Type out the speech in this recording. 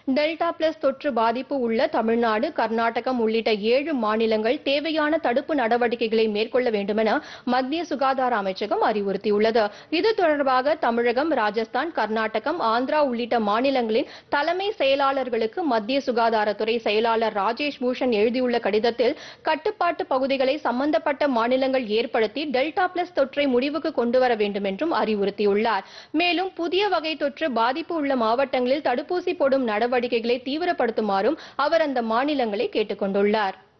delta plus தொற்று பாதிப்பு உள்ள தமிழ்நாடு கர்நாடகம் உள்ளிட்ட ஏழு மாநிலங்கள் தேவையான தடுப்பு நடவடிக்கைகளை மேற்கொள்ள வேண்டுமென மத்திய சுகாதார அமைச்சகம் அறிவுறுத்தியுள்ளது இது தொடர்பாக தமிழகம் ராஜஸ்தான் கர்நாடகம் ஆந்திரா உள்ளிட்ட மாநிலங்களின் தலைமை செயலாளர்களுக்கு மத்திய சுகாதாரத்துறை செயலாளர் ராஜேஷ் பூஷன் எழுதியுள்ள கடிதத்தில் கட்டுப்பாட்டு பகுதிகளை சம்பந்தப்பட்ட மாநிலங்கள் ஏற்படுத்தி டெல்டா பிளஸ் தொற்றை முடிவுக்கு கொண்டுவர வேண்டும் என்றும் அறிவுறுத்தியுள்ளார் மேலும் புதிய வகை தொற்று பாதிப்பு உள்ள மாவட்டங்களில் தடுப்பூசி போடும் நடவடிக்கைகளை தீவிரப்படுத்துமாறும் அவர் அந்த மாநிலங்களை கேட்டுக் கொண்டுள்ளார்